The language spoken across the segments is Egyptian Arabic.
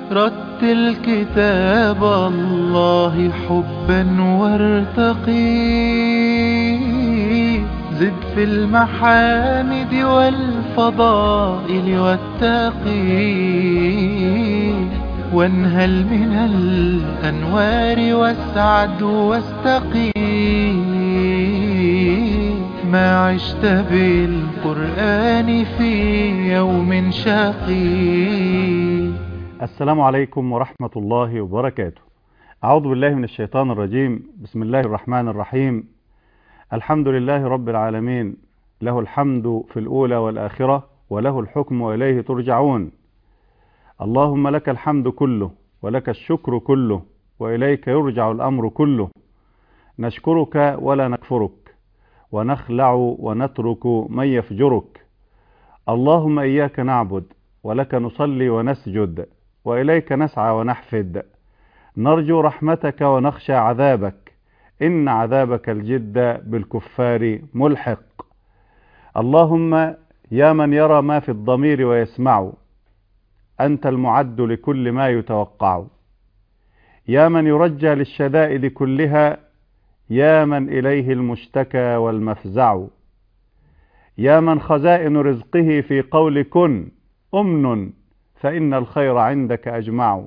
رتل كتاب الله حبا وارتقي زد في المحامد والفضائل والتقي وانهل من الأنوار واسعد واستقي ما عشت بالقرآن في يوم شقي السلام عليكم ورحمة الله وبركاته أعوذ بالله من الشيطان الرجيم بسم الله الرحمن الرحيم الحمد لله رب العالمين له الحمد في الأولى والآخرة وله الحكم وإليه ترجعون اللهم لك الحمد كله ولك الشكر كله وإليك يرجع الأمر كله نشكرك ولا نكفرك ونخلع ونترك من يفجرك اللهم إياك نعبد ولك نصلي ونسجد وإليك نسعى ونحفد نرجو رحمتك ونخشى عذابك إن عذابك الجد بالكفار ملحق اللهم يا من يرى ما في الضمير ويسمع أنت المعد لكل ما يتوقع يا من يرجى للشدائد كلها يا من إليه المشتكى والمفزع يا من خزائن رزقه في قول كن أمن فإن الخير عندك أجمع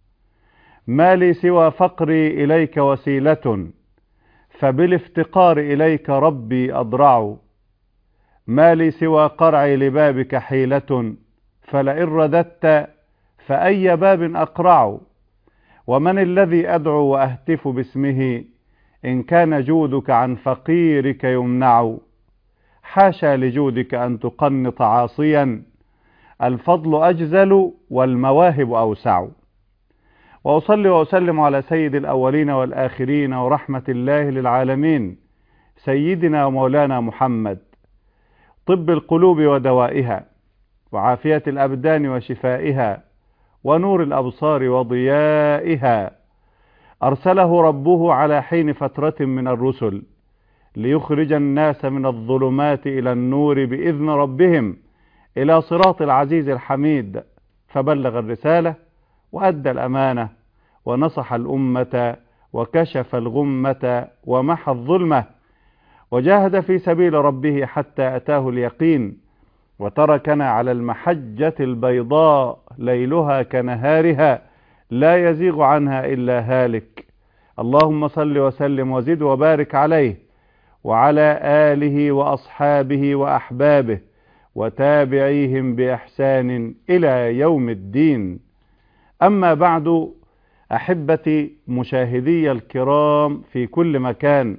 ما لي سوى فقري إليك وسيلة فبالافتقار إليك ربي أضرع ما لي سوى قرعي لبابك حيلة فلئن رددت فأي باب أقرع ومن الذي أدعو وأهتف باسمه إن كان جودك عن فقيرك يمنع حاشا لجودك أن تقنط عاصيا الفضل أجزل والمواهب أوسع وأصلي وأسلم على سيد الأولين والآخرين ورحمة الله للعالمين سيدنا ومولانا محمد طب القلوب ودوائها وعافية الأبدان وشفائها ونور الأبصار وضيائها أرسله ربه على حين فترة من الرسل ليخرج الناس من الظلمات إلى النور بإذن ربهم إلى صراط العزيز الحميد فبلغ الرسالة وأدى الأمانة ونصح الأمة وكشف الغمة ومحى الظلمة وجاهد في سبيل ربه حتى أتاه اليقين وتركنا على المحجة البيضاء ليلها كنهارها لا يزيغ عنها إلا هالك اللهم صل وسلم وزد وبارك عليه وعلى آله وأصحابه وأحبابه وتابعيهم بإحسان إلى يوم الدين أما بعد أحبتي مشاهدي الكرام في كل مكان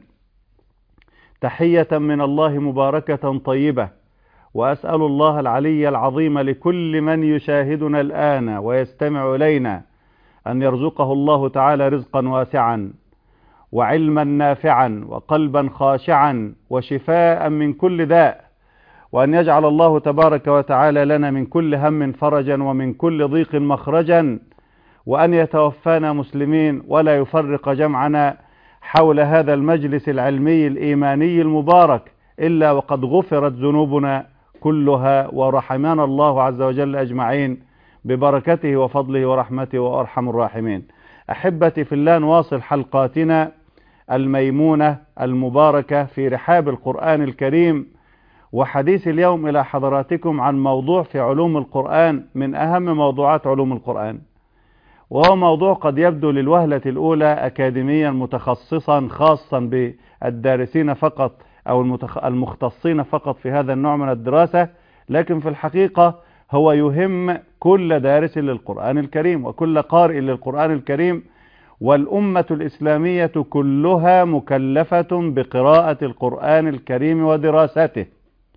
تحية من الله مباركة طيبة وأسأل الله العلي العظيم لكل من يشاهدنا الآن ويستمع إلينا أن يرزقه الله تعالى رزقا واسعا وعلما نافعا وقلبا خاشعا وشفاء من كل داء وأن يجعل الله تبارك وتعالى لنا من كل هم فرجا ومن كل ضيق مخرجا وأن يتوفانا مسلمين ولا يفرق جمعنا حول هذا المجلس العلمي الإيماني المبارك إلا وقد غفرت ذنوبنا كلها ورحمنا الله عز وجل أجمعين ببركته وفضله ورحمته وأرحم الراحمين أحبتي في الله نواصل حلقاتنا الميمونة المباركة في رحاب القرآن الكريم وحديث اليوم إلى حضراتكم عن موضوع في علوم القرآن من أهم موضوعات علوم القرآن وهو موضوع قد يبدو للوهلة الأولى أكاديميا متخصصا خاصا بالدارسين فقط أو المختصين فقط في هذا النوع من الدراسة لكن في الحقيقة هو يهم كل دارس للقرآن الكريم وكل قارئ للقرآن الكريم والأمة الإسلامية كلها مكلفة بقراءة القرآن الكريم ودراسته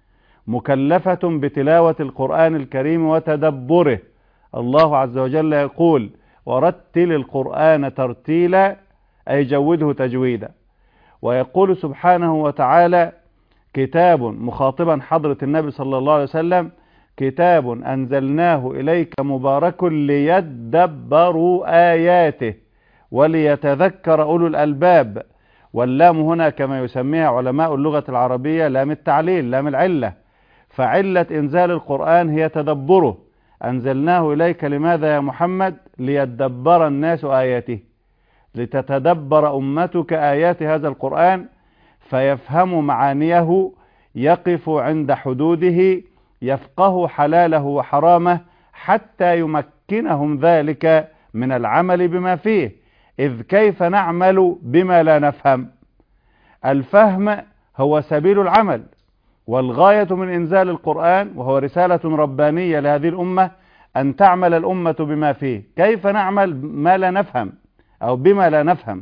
مكلفة بتلاوة القرآن الكريم وتدبره الله عز وجل يقول ورتل القرآن ترتيلا أي جوده تجويدا ويقول سبحانه وتعالى كتاب مخاطبا حضرة النبي صلى الله عليه وسلم كتاب أنزلناه إليك مبارك ليدبروا آياته وليتذكر أولو الألباب واللام هنا كما يسميها علماء اللغة العربية لام التعليل لام العلة فعلة إنزال القرآن هي تدبره أنزلناه إليك لماذا يا محمد ليدبر الناس آياته لتتدبر أمتك آيات هذا القرآن فيفهم معانيه يقف عند حدوده يفقه حلاله وحرامه حتى يمكنهم ذلك من العمل بما فيه إذ كيف نعمل بما لا نفهم الفهم هو سبيل العمل والغاية من إنزال القرآن وهو رسالة ربانية لهذه الأمة أن تعمل الأمة بما فيه كيف نعمل ما لا نفهم أو بما لا نفهم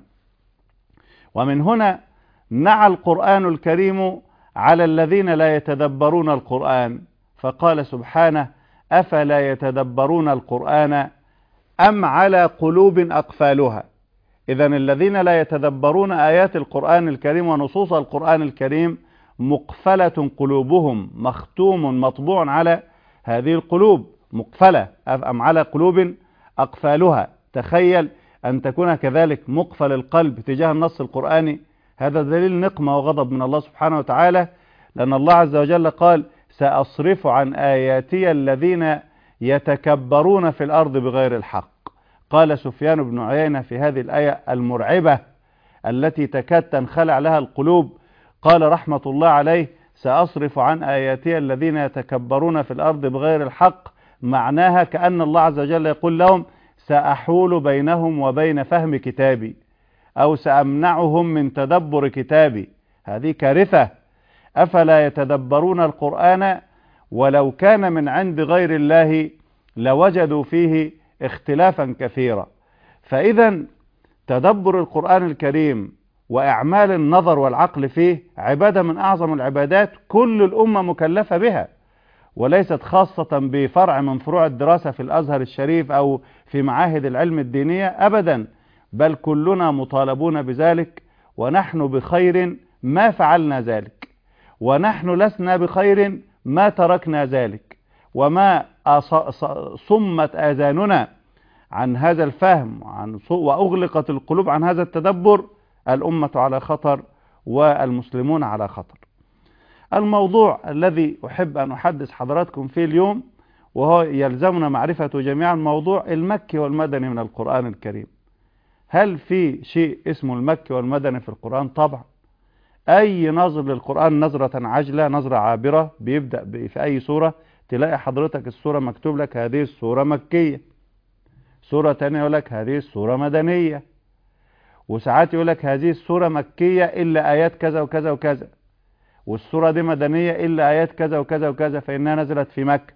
ومن هنا نعى القرآن الكريم على الذين لا يتدبرون القرآن فقال سبحانه أفلا يتدبرون القرآن أم على قلوب أقفالها إذا الذين لا يتدبرون آيات القرآن الكريم ونصوص القرآن الكريم مقفلة قلوبهم مختوم مطبوع على هذه القلوب مقفلة أم على قلوب أقفالها تخيل أن تكون كذلك مقفل القلب تجاه النص القرآني هذا دليل نقمة وغضب من الله سبحانه وتعالى لأن الله عز وجل قال سأصرف عن آياتي الذين يتكبرون في الأرض بغير الحق قال سفيان بن عيينة في هذه الآية المرعبة التي تكاد تنخلع لها القلوب قال رحمة الله عليه سأصرف عن آياتي الذين يتكبرون في الأرض بغير الحق معناها كأن الله عز وجل يقول لهم سأحول بينهم وبين فهم كتابي أو سأمنعهم من تدبر كتابي هذه كارثة أفلا يتدبرون القرآن ولو كان من عند غير الله لوجدوا فيه اختلافا كثيرا فإذا تدبر القرآن الكريم وإعمال النظر والعقل فيه عبادة من أعظم العبادات كل الأمة مكلفة بها وليست خاصة بفرع من فروع الدراسة في الأزهر الشريف أو في معاهد العلم الدينية أبدا بل كلنا مطالبون بذلك ونحن بخير ما فعلنا ذلك ونحن لسنا بخير ما تركنا ذلك وما صمت آذاننا عن هذا الفهم عن وأغلقت القلوب عن هذا التدبر الأمة على خطر والمسلمون على خطر الموضوع الذي أحب أن أحدث حضراتكم فيه اليوم وهو يلزمنا معرفة جميعا موضوع المكي والمدني من القرآن الكريم هل في شيء اسمه المكي والمدني في القرآن طبعا أي نظر للقرآن نظرة عجلة نظرة عابرة بيبدأ في أي سورة تلاقي حضرتك السورة مكتوب لك هذه السورة مكية سورة تانية يقول لك هذه السورة مدنية وساعات يقول لك هذه السورة مكية إلا آيات كذا وكذا وكذا والسورة دي مدنية إلا آيات كذا وكذا وكذا فإنها نزلت في مكة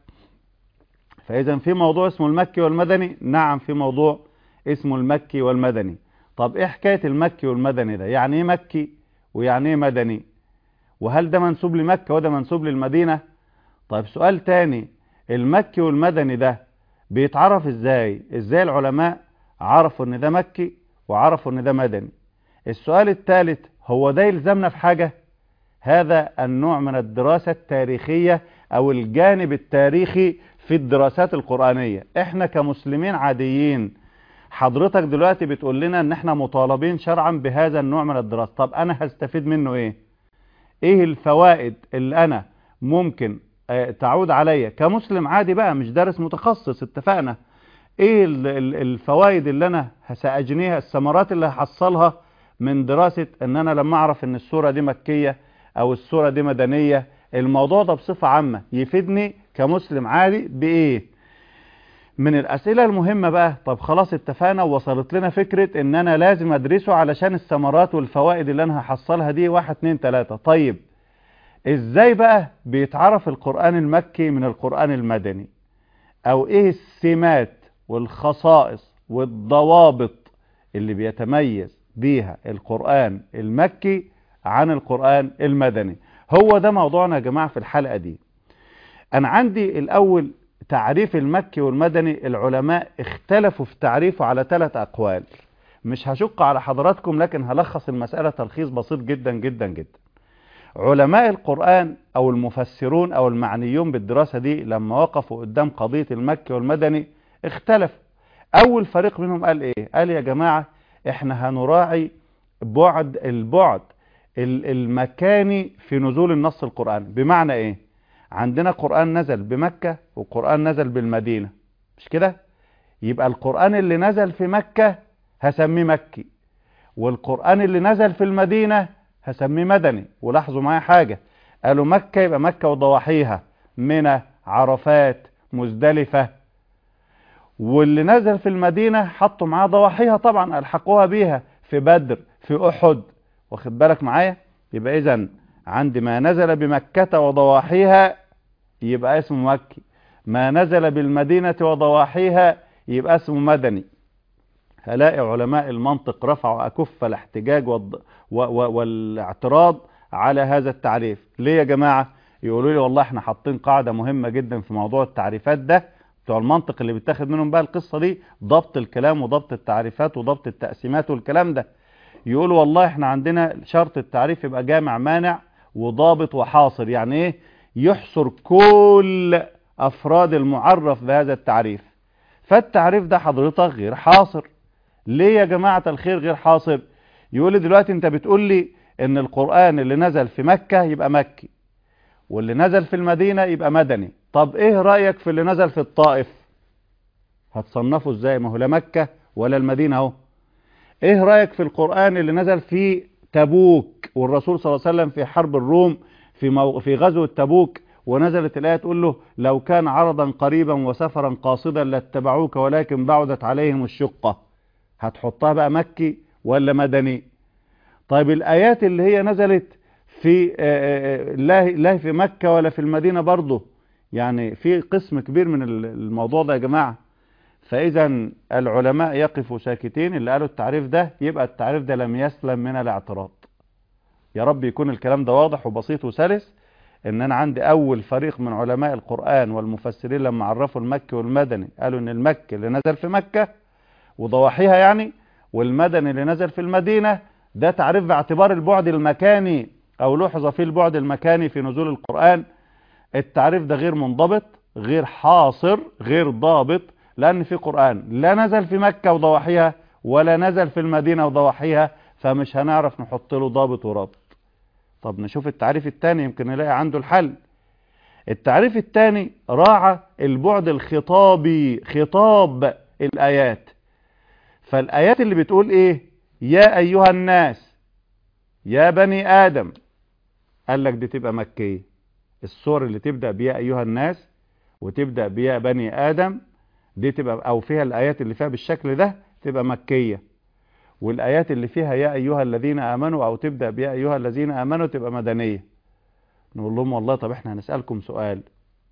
فإذا في موضوع اسمه المكي والمدني نعم في موضوع اسمه المكي والمدني طب إيه حكاية المكي والمدني ده يعني إيه مكي ويعني إيه مدني وهل ده منسوب لمكة وده منسوب للمدينة طيب سؤال تاني المكي والمدني ده بيتعرف ازاي ازاي العلماء عرفوا ان ده مكي وعرفوا ان ده مدني السؤال الثالث هو ده يلزمنا في حاجة هذا النوع من الدراسة التاريخية او الجانب التاريخي في الدراسات القرآنية احنا كمسلمين عاديين حضرتك دلوقتي بتقول لنا ان احنا مطالبين شرعا بهذا النوع من الدراسة طب انا هستفيد منه ايه ايه الفوائد اللي انا ممكن تعود عليا كمسلم عادي بقى مش دارس متخصص اتفقنا ايه الفوائد اللي انا ساجنيها الثمرات اللي هحصلها من دراسة ان انا لما اعرف ان السورة دي مكية او السورة دي مدنية الموضوع ده بصفة عامة يفيدني كمسلم عادي بايه من الاسئلة المهمة بقى طب خلاص اتفقنا ووصلت لنا فكرة ان انا لازم ادرسه علشان الثمرات والفوائد اللي انا هحصلها دي واحد اتنين تلاتة طيب ازاي بقى بيتعرف القرآن المكي من القرآن المدني او ايه السمات والخصائص والضوابط اللي بيتميز بيها القرآن المكي عن القرآن المدني هو ده موضوعنا يا جماعة في الحلقة دي انا عندي الاول تعريف المكي والمدني العلماء اختلفوا في تعريفه على ثلاث اقوال مش هشق على حضراتكم لكن هلخص المسألة تلخيص بسيط جدا جدا جدا علماء القرآن او المفسرون او المعنيون بالدراسة دي لما وقفوا قدام قضية المكي والمدني اختلفوا اول فريق منهم قال ايه قال يا جماعة احنا هنراعي بعد البعد المكاني في نزول النص القرآن بمعنى ايه عندنا قرآن نزل بمكة وقرآن نزل بالمدينة مش كده يبقى القرآن اللي نزل في مكة هسميه مكي والقرآن اللي نزل في المدينة هسميه مدني ولاحظوا معايا حاجة قالوا مكة يبقى مكة وضواحيها منى عرفات مزدلفة واللي نزل في المدينة حطوا معاه ضواحيها طبعا ألحقوها بيها في بدر في أحد واخد بالك معايا يبقى إذا عند ما نزل بمكة وضواحيها يبقى اسمه مكي ما نزل بالمدينة وضواحيها يبقى اسمه مدني هلاقي علماء المنطق رفعوا أكف الاحتجاج والض... و... و... والاعتراض على هذا التعريف ليه يا جماعة يقولوا لي والله احنا حاطين قاعدة مهمة جدا في موضوع التعريفات ده بتوع المنطق اللي بيتاخد منهم بقى القصة دي ضبط الكلام وضبط التعريفات وضبط التقسيمات والكلام ده يقولوا والله احنا عندنا شرط التعريف يبقى جامع مانع وضابط وحاصر يعني ايه يحصر كل افراد المعرف بهذا التعريف فالتعريف ده حضرتك غير حاصر ليه يا جماعة الخير غير حاصر يقول لي دلوقتي انت بتقول لي ان القرآن اللي نزل في مكة يبقى مكي واللي نزل في المدينة يبقى مدني طب ايه رأيك في اللي نزل في الطائف هتصنفه ازاي ما هو لا مكة ولا المدينة اهو ايه رأيك في القرآن اللي نزل في تبوك والرسول صلى الله عليه وسلم في حرب الروم في, مو... في غزوة تبوك ونزلت الآية تقول له لو كان عرضا قريبا وسفرا قاصدا لاتبعوك ولكن بعدت عليهم الشقة هتحطها بقى مكي ولا مدني طيب الآيات اللي هي نزلت في لا لا في مكة ولا في المدينة برضه يعني في قسم كبير من الموضوع ده يا جماعة فإذا العلماء يقفوا ساكتين اللي قالوا التعريف ده يبقى التعريف ده لم يسلم من الاعتراض يا رب يكون الكلام ده واضح وبسيط وسلس ان انا عندي اول فريق من علماء القرآن والمفسرين لما عرفوا المكي والمدني قالوا ان المكي اللي نزل في مكة وضواحيها يعني والمدني اللي نزل في المدينة ده تعريف باعتبار البعد المكاني او لحظ فيه البعد المكاني في نزول القرآن التعريف ده غير منضبط غير حاصر غير ضابط لان في قرآن لا نزل في مكة وضواحيها ولا نزل في المدينة وضواحيها فمش هنعرف نحط له ضابط ورابط طب نشوف التعريف الثاني يمكن نلاقي عنده الحل التعريف الثاني راعى البعد الخطابي خطاب الآيات فالآيات اللي بتقول ايه يا أيها الناس يا بني آدم قال لك دي تبقى مكية الصور اللي تبدأ بيا أيها الناس وتبدأ بيا بني آدم دي تبقى أو فيها الآيات اللي فيها بالشكل ده تبقى مكية والآيات اللي فيها يا أيها الذين آمنوا أو تبدأ بيا أيها الذين آمنوا تبقى مدنية نقول لهم والله طب احنا هنسألكم سؤال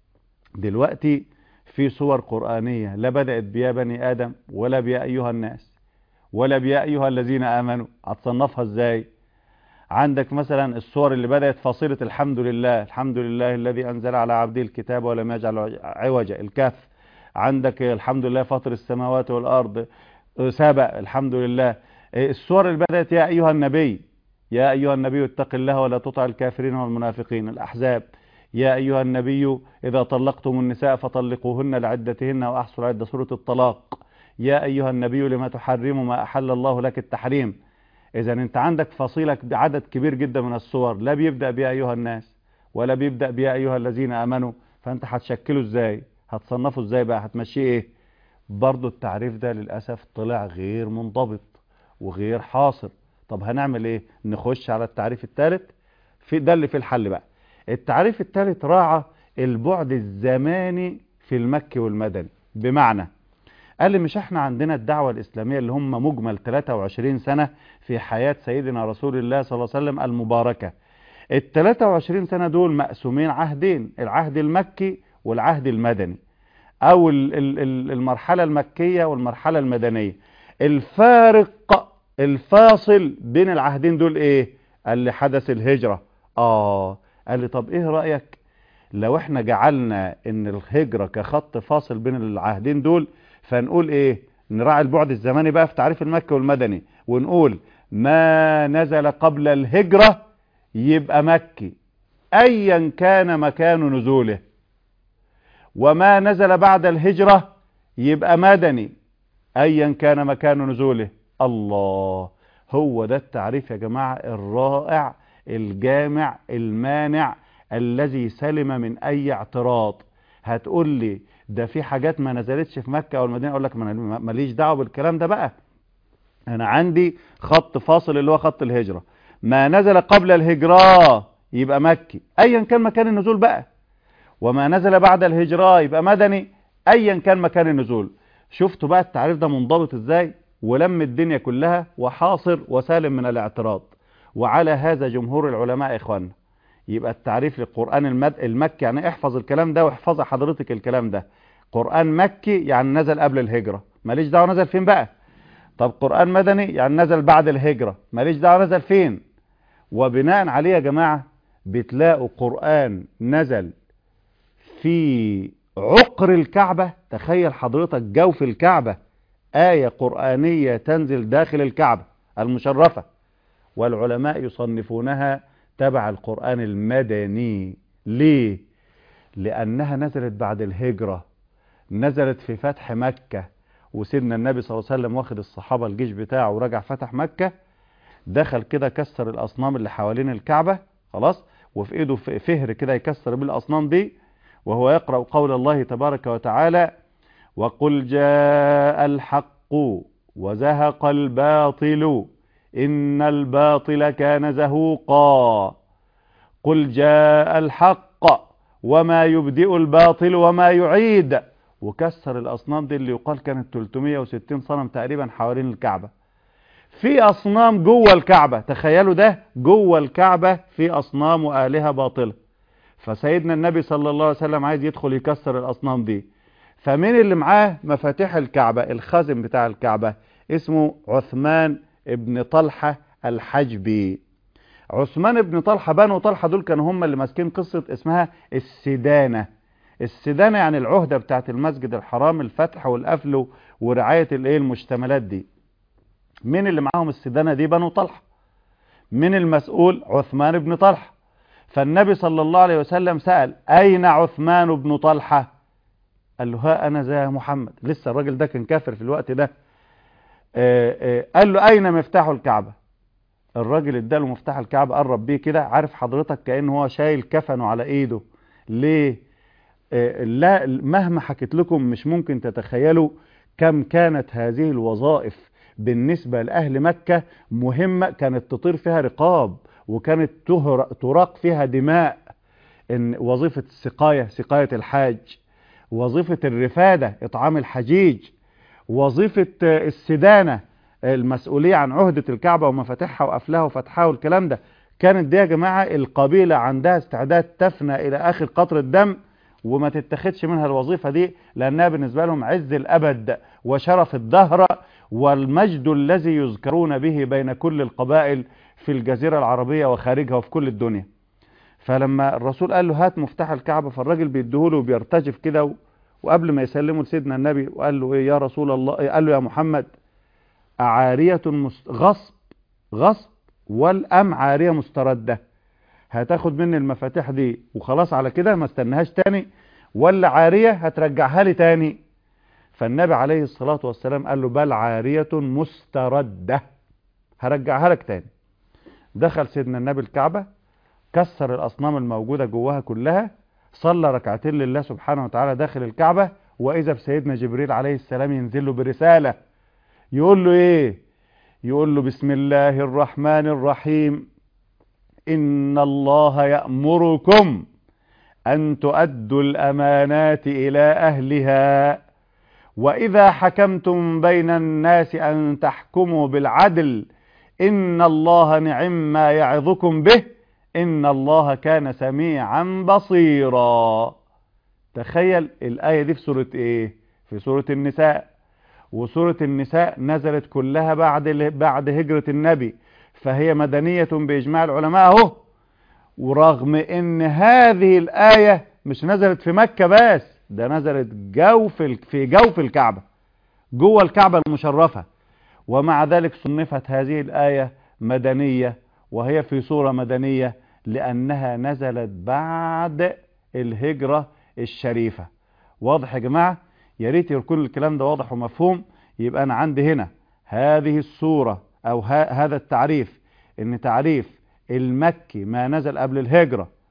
دلوقتي في صور قرآنية لا بدأت بيا بني آدم ولا بيا أيها الناس ولا بيا أيها الذين آمنوا هتصنفها ازاي عندك مثلا الصور اللي بدأت فاصلة الحمد لله الحمد لله الذي أنزل على عبده الكتاب ولم يجعل عوجا الكهف عندك الحمد لله فاطر السماوات والأرض سابع الحمد لله الصور اللي بدأت يا أيها النبي يا أيها النبي اتق الله ولا تطع الكافرين والمنافقين الأحزاب يا أيها النبي إذا طلقتم النساء فطلقوهن لعدتهن وأحصوا العدة سورة الطلاق يا أيها النبي لما تحرم ما أحل الله لك التحريم إذا أنت عندك فصيلة بعدد كبير جدا من الصور لا بيبدأ بيا أيها الناس ولا بيبدأ بيا أيها الذين آمنوا فأنت هتشكله إزاي هتصنفه إزاي بقى هتمشيه إيه برضو التعريف ده للأسف طلع غير منضبط وغير حاصر طب هنعمل إيه نخش على التعريف الثالث في ده اللي في الحل بقى التعريف الثالث راعى البعد الزماني في المكي والمدني بمعنى قال لي مش احنا عندنا الدعوة الإسلامية اللي هم مجمل 23 سنة في حياة سيدنا رسول الله صلى الله عليه وسلم المباركة ال 23 سنة دول مقسومين عهدين العهد المكي والعهد المدني او المرحلة المكية والمرحلة المدنية الفارق الفاصل بين العهدين دول ايه قال لي حدث الهجرة اه قال لي طب ايه رأيك لو احنا جعلنا ان الهجرة كخط فاصل بين العهدين دول فنقول ايه نراعي البعد الزماني بقى في تعريف المكي والمدني ونقول ما نزل قبل الهجرة يبقى مكي ايا كان مكان نزوله وما نزل بعد الهجرة يبقى مدني ايا كان مكان نزوله الله هو ده التعريف يا جماعة الرائع الجامع المانع الذي سلم من اي اعتراض هتقول لي ده في حاجات ما نزلتش في مكة او المدينة اقول لك ما أنا ماليش دعوة بالكلام ده بقى انا عندي خط فاصل اللي هو خط الهجرة ما نزل قبل الهجرة يبقى مكي ايا كان مكان النزول بقى وما نزل بعد الهجرة يبقى مدني ايا كان مكان النزول شفتوا بقى التعريف ده منضبط ازاي ولم الدنيا كلها وحاصر وسالم من الاعتراض وعلى هذا جمهور العلماء اخواننا يبقى التعريف للقرآن المد... المكي يعني احفظ الكلام ده واحفظ حضرتك الكلام ده قرآن مكي يعني نزل قبل الهجرة ماليش دعوة نزل فين بقى طب قرآن مدني يعني نزل بعد الهجرة ماليش دعوة نزل فين وبناء عليه يا جماعة بتلاقوا قرآن نزل في عقر الكعبة تخيل حضرتك جوف الكعبة آية قرآنية تنزل داخل الكعبة المشرفة والعلماء يصنفونها تبع القرآن المدني ليه؟ لأنها نزلت بعد الهجرة نزلت في فتح مكة وسيدنا النبي صلى الله عليه وسلم واخد الصحابة الجيش بتاعه ورجع فتح مكة دخل كده كسر الأصنام اللي حوالين الكعبة خلاص وفي ايده فهر كده يكسر بالأصنام دي وهو يقرأ قول الله تبارك وتعالى وقل جاء الحق وزهق الباطل إن الباطل كان زهوقا قل جاء الحق وما يبدئ الباطل وما يعيد وكسر الأصنام دي اللي يقال كانت 360 صنم تقريبا حوالين الكعبة في أصنام جوه الكعبة تخيلوا ده جوه الكعبة في أصنام وآلهة باطلة فسيدنا النبي صلى الله عليه وسلم عايز يدخل يكسر الأصنام دي فمين اللي معاه مفاتيح الكعبة الخازن بتاع الكعبة اسمه عثمان ابن طلحة الحجبي عثمان ابن طلحة بنو طلحة دول كانوا هم اللي ماسكين قصة اسمها السدانة السدانة يعني العهدة بتاعت المسجد الحرام الفتح والقفل ورعاية الايه المشتملات دي مين اللي معاهم السدانة دي بنو طلحة من المسؤول عثمان بن طلحة فالنبي صلى الله عليه وسلم سأل أين عثمان بن طلحة قال له ها أنا زي محمد لسه الراجل ده كان كافر في الوقت ده آآ آآ قال له أين مفتاح الكعبة الراجل اداله مفتاح الكعبة قرب بيه كده عارف حضرتك كأنه هو شايل كفنه على ايده ليه لا مهما حكيت لكم مش ممكن تتخيلوا كم كانت هذه الوظائف بالنسبة لأهل مكة مهمة كانت تطير فيها رقاب وكانت تراق فيها دماء إن وظيفة السقاية سقاية الحاج وظيفة الرفادة إطعام الحجيج وظيفة السدانة المسؤولية عن عهدة الكعبة ومفاتيحها وقفلها وفتحها والكلام ده كانت دي يا جماعة القبيلة عندها استعداد تفنى إلى آخر قطر الدم وما تتخذش منها الوظيفة دي لأنها بالنسبة لهم عز الأبد وشرف الدهر والمجد الذي يذكرون به بين كل القبائل في الجزيرة العربية وخارجها وفي كل الدنيا فلما الرسول قال له هات مفتاح الكعبة فالراجل بيديهوله وبيرتجف كده وقبل ما يسلمه لسيدنا النبي وقال له ايه يا رسول الله قال له يا محمد أعارية مست... غصب غصب والأم عارية مستردة هتاخد مني المفاتيح دي وخلاص على كده ما استناهاش تاني ولا عارية هترجعها لي تاني فالنبي عليه الصلاة والسلام قال له بل عارية مستردة هرجعها لك تاني دخل سيدنا النبي الكعبة كسر الأصنام الموجودة جواها كلها صلى ركعتين لله سبحانه وتعالى داخل الكعبة وإذا بسيدنا جبريل عليه السلام ينزل له برسالة يقول له إيه يقول له بسم الله الرحمن الرحيم إن الله يأمركم أن تؤدوا الأمانات إلى أهلها وإذا حكمتم بين الناس أن تحكموا بالعدل إن الله نعم ما يعظكم به إن الله كان سميعا بصيرا تخيل الآية دي في سورة إيه في سورة النساء وسورة النساء نزلت كلها بعد بعد هجرة النبي فهي مدنية بإجماع العلماء اهو ورغم ان هذه الآية مش نزلت في مكة بس ده نزلت جوف في جوف الكعبة جوه الكعبة المشرفة ومع ذلك صنفت هذه الآية مدنية وهي في صورة مدنية لأنها نزلت بعد الهجرة الشريفة واضح يا جماعة يا ريت يكون الكلام ده واضح ومفهوم يبقى أنا عندي هنا هذه الصورة أو هذا التعريف إن تعريف المكي ما نزل قبل الهجرة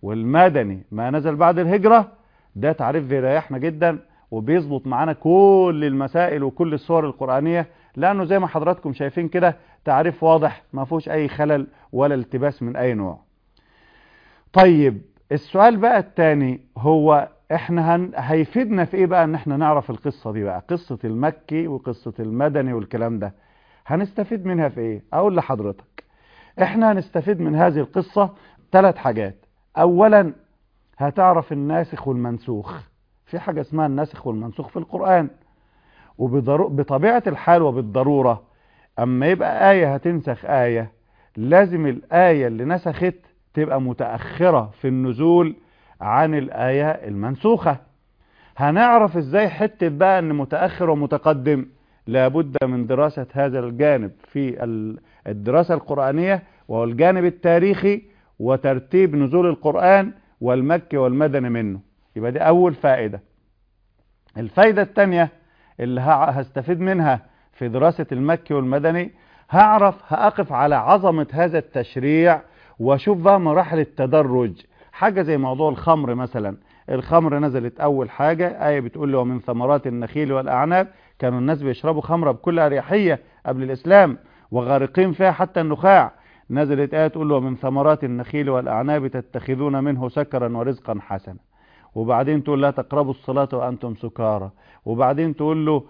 والمدني ما نزل بعد الهجرة ده تعريف بيريحنا جدا وبيظبط معانا كل المسائل وكل الصور القرآنية لأنه زي ما حضراتكم شايفين كده تعريف واضح ما فيهوش أي خلل ولا التباس من أي نوع طيب السؤال بقى التاني هو احنا هن... هيفيدنا في ايه بقى ان احنا نعرف القصة دي بقى قصة المكي وقصة المدني والكلام ده هنستفيد منها في ايه اقول لحضرتك احنا هنستفيد من هذه القصة ثلاث حاجات اولا هتعرف الناسخ والمنسوخ في حاجة اسمها الناسخ والمنسوخ في القرآن وبطبيعة الحال وبالضرورة اما يبقى آية هتنسخ آية لازم الآية اللي نسخت تبقى متأخرة في النزول عن الآية المنسوخة هنعرف ازاي حتة بقى ان متأخر ومتقدم لابد من دراسة هذا الجانب في الدراسة القرآنية وهو الجانب التاريخي وترتيب نزول القرآن والمكي والمدني منه يبقى دي أول فائدة الفائدة الثانية اللي هستفيد منها في دراسة المكي والمدني هعرف هأقف على عظمة هذا التشريع واشوف بقى مراحل التدرج حاجة زي موضوع الخمر مثلا الخمر نزلت أول حاجة آية بتقول له ومن ثمرات النخيل والأعناب كانوا الناس بيشربوا خمرة بكل أريحية قبل الإسلام وغارقين فيها حتى النخاع نزلت آية تقول له ومن ثمرات النخيل والأعناب تتخذون منه سكرا ورزقا حسنا وبعدين تقول لا تقربوا الصلاة وأنتم سكارى وبعدين تقول له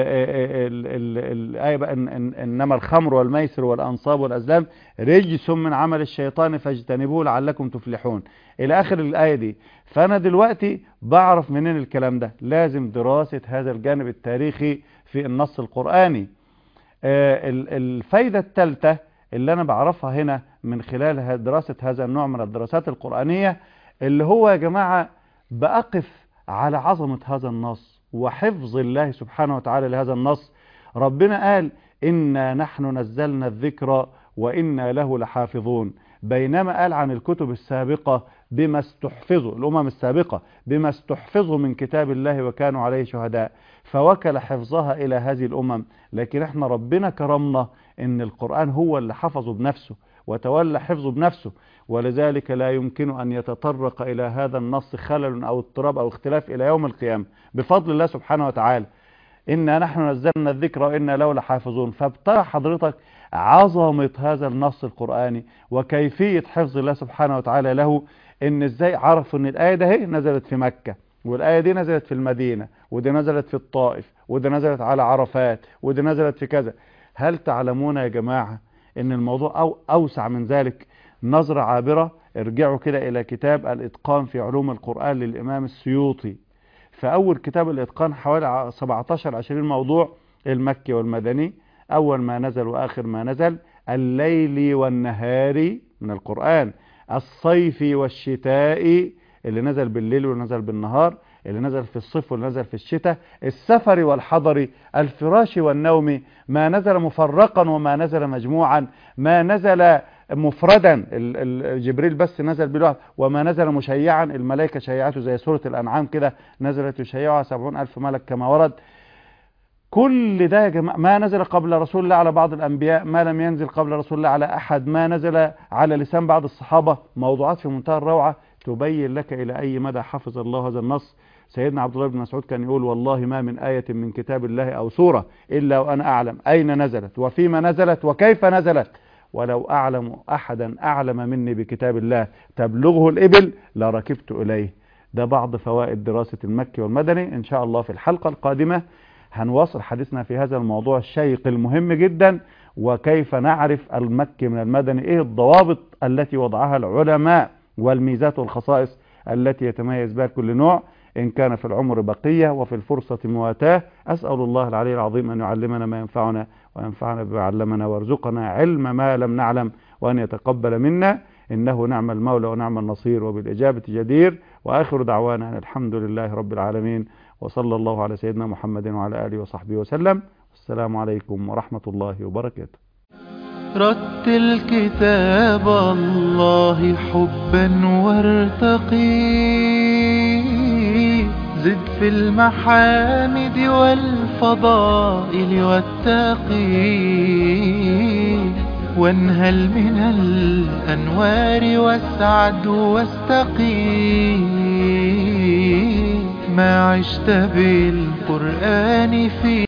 الآية بقى إنما الخمر والميسر والأنصاب والأزلام رجس من عمل الشيطان فاجتنبوه لعلكم تفلحون إلى آخر الآية دي فأنا دلوقتي بعرف منين الكلام ده لازم دراسة هذا الجانب التاريخي في النص القرآني الفايدة الثالثة اللي أنا بعرفها هنا من خلال دراسة هذا النوع من الدراسات القرآنية اللي هو يا جماعة بأقف على عظمة هذا النص وحفظ الله سبحانه وتعالى لهذا النص ربنا قال إنا نحن نزلنا الذكر وإنا له لحافظون بينما قال عن الكتب السابقة بما استحفظوا الأمم السابقة بما استحفظوا من كتاب الله وكانوا عليه شهداء فوكل حفظها إلى هذه الأمم لكن احنا ربنا كرمنا إن القرآن هو اللي حفظه بنفسه وتولى حفظه بنفسه ولذلك لا يمكن أن يتطرق إلى هذا النص خلل أو اضطراب أو اختلاف إلى يوم القيامة بفضل الله سبحانه وتعالى إنا نحن نزلنا الذكر وإنا له لحافظون فابترى حضرتك عظمة هذا النص القرآني وكيفية حفظ الله سبحانه وتعالى له إن إزاي عرفوا إن الآية ده هي نزلت في مكة والآية دي نزلت في المدينة ودي نزلت في الطائف ودي نزلت على عرفات ودي نزلت في كذا هل تعلمون يا جماعة إن الموضوع أو أوسع من ذلك نظرة عابرة ارجعوا كده إلى كتاب الإتقان في علوم القرآن للإمام السيوطي فأول كتاب الإتقان حوالي 17-20 موضوع المكي والمدني أول ما نزل وآخر ما نزل الليل والنهار من القرآن الصيف والشتاء اللي نزل بالليل ونزل بالنهار اللي نزل في الصيف واللي نزل في الشتاء السفر والحضر الفراش والنوم ما نزل مفرقا وما نزل مجموعا ما نزل مفردا جبريل بس نزل بلوحد وما نزل مشيعا الملائكة شيعته زي سورة الأنعام كده نزلت يشيعها سبعون ألف ملك كما ورد كل ده يا جماعة ما نزل قبل رسول الله على بعض الأنبياء ما لم ينزل قبل رسول الله على أحد ما نزل على لسان بعض الصحابة موضوعات في منتهى الروعة تبين لك إلى أي مدى حفظ الله هذا النص سيدنا عبد الله بن مسعود كان يقول والله ما من آية من كتاب الله أو سورة إلا وأنا أعلم أين نزلت وفيما نزلت وكيف نزلت ولو أعلم أحدا أعلم مني بكتاب الله تبلغه الإبل لركبت إليه ده بعض فوائد دراسة المكي والمدني إن شاء الله في الحلقة القادمة هنواصل حديثنا في هذا الموضوع الشيق المهم جدا وكيف نعرف المكي من المدني إيه الضوابط التي وضعها العلماء والميزات والخصائص التي يتميز بها كل نوع إن كان في العمر بقية وفي الفرصة مواتاه أسأل الله العلي العظيم أن يعلمنا ما ينفعنا وينفعنا بما علمنا وارزقنا علم ما لم نعلم وأن يتقبل منا إنه نعم المولى ونعم النصير وبالإجابة جدير وآخر دعوانا أن الحمد لله رب العالمين وصلى الله على سيدنا محمد وعلى آله وصحبه وسلم السلام عليكم ورحمة الله وبركاته رتل كتاب الله حبا وارتقي زد في المحامد والفضائل والتقي وانهل من الأنوار واسعد واستقيم ما عشت بالقرآن في